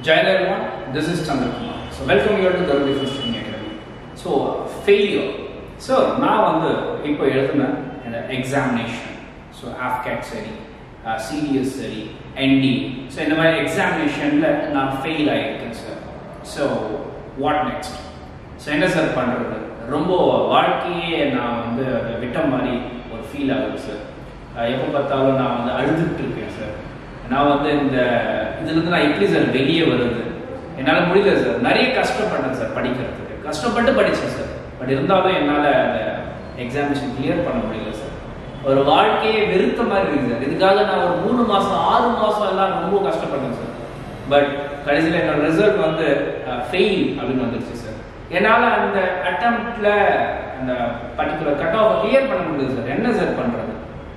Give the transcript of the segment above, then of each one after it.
Jai everyone, this is Chandra Kumar. So welcome you all to Garuda Defense Training Academy. So failure. So நான் வந்து இப்போ எழுதின இந்த examination so AFCAT சரி CDS சரி NDA so இந்த மாதிரி எக்ஸாமினேஷனில் நான் ஃபெயில் ஆகியிருக்கேன் sir so what next so என்ன சார் பண்ணுறது ரொம்ப வாழ்க்கையே நான் வந்து அதை விட்ட மாதிரி ஒரு ஃபீல் ஆகுது சார் எப்போ பார்த்தாலும் நான் வந்து அழுதுட்டு இருக்கேன் சார் நான் வந்து இந்த இதுலேருந்து நான் எப்படி சார் வெளியே வருது என்னால் முடியல சார் நிறைய கஷ்டப்பட்டேன் சார் படிக்கிறதுக்கு கஷ்டப்பட்டு படித்தேன் சார் பட் இருந்தாலும் என்னால் அந்த எக்ஸாமினேஷன் கிளியர் பண்ண முடியல சார் ஒரு வாழ்க்கையை வெறுத்த மாதிரி இருக்குது சார் இதுக்காக நான் ஒரு மூணு மாதம் ஆறு மாதம் எல்லாம் ரொம்ப கஷ்டப்பட்டேன் சார் பட் கடைசியில் என்னோட ரிசல்ட் வந்து ஃபெயில் அப்படின்னு வந்துருச்சு சார் என்னால் அந்த அட்டம்ப்ட்ல அந்த பர்டிகுலர் கட் ஆஃப் கிளியர் பண்ண முடியுது சார் என்ன சார் பண்ணுறது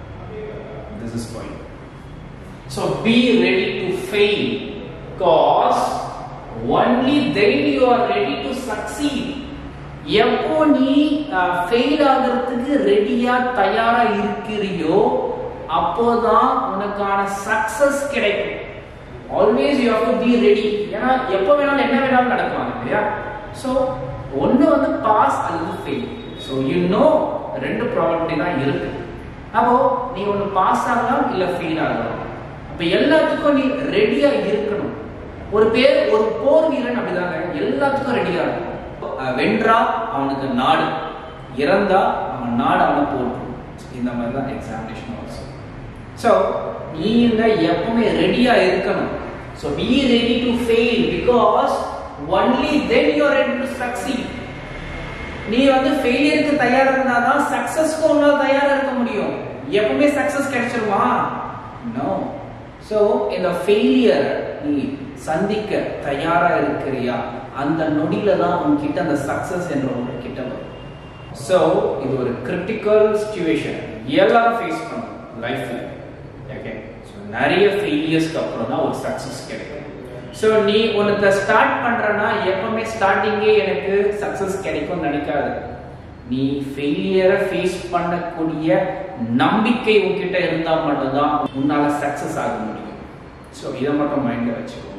this is point so be ready to fail cause only then you are ready to succeed எப்போ நீ ஃபெயில் ஆகிறதுக்கு ரெடியா தயாரா இருக்கிறியோ அப்போதான் உனக்கான சக்சஸ் கிடைக்கும் always you have to be ready ஏன்னா எப்போ வேணாலும் என்ன வேணாலும் நடக்கலாம் இல்லையா ஸோ ஒன்று வந்து பாஸ் அல்லது ஃபெயில் ஸோ யூ நோ ரெண்டு ப்ராபபிலிட்டி தான் இருக்கு அப்போ நீ ஒன்று பாஸ் ஆகலாம் இல்லை ஃபெயில் ஆகலாம் அப்போ எல்லாத்துக்கும் நீ ரெடியா இருக்கணும் ஒரு பேர் ஒரு போர் வீரன் அப்படிதாங்க எல்லாத்துக்கும் ரெடியா இருக்கும் வென்றா அவனுக்கு நாடு இறந்தா அவன் நாடு அவனை போட்டும் இந்த மாதிரி தான் எக்ஸாமினேஷன் ஆல்சோ ஸோ நீங்க எப்பவுமே ரெடியா இருக்கணும் so be ready to fail because only then you ready to succeed நீ வந்து ஃபெயிலியருக்கு தயாரா இருந்தா தான் சக்சஸ்க்கு உன்னால தயாரா இருக்க முடியும் எப்பவுமே சக்சஸ் கிடைச்சிருமா நோ ஸோ இந்த ஃபெயிலியர் நீ சந்திக்க தயாரா இருக்கிறியா அந்த நொடியில தான் உன்கிட்ட அந்த சக்சஸ் என்ற ஒன்று கிட்ட வரும் ஸோ இது ஒரு கிரிட்டிக்கல் சுச்சுவேஷன் எல்லாரும் ஃபேஸ் பண்ணும் லைஃப்ல ஓகே ஸோ நிறைய ஃபெயிலியர்ஸ்க்கு அப்புறம் தான் ஒரு சக்சஸ் கிடைக்கும் ஸோ நீ உனக்கு ஸ்டார்ட் பண்றனா எப்பவுமே ஸ்டார்டிங்கே எனக்கு சக்சஸ் கிடைக்கும்னு நினைக்காது நீ ஃபெயிலியரை ஃபேஸ் பண்ணக்கூடிய நம்பிக்கை உன்கிட்ட இருந்தால் மட்டும்தான் உன்னால சக்சஸ் ஆக முடியும் ஸோ இதை மட்டும் மைண்டில் வச்சுக்கோ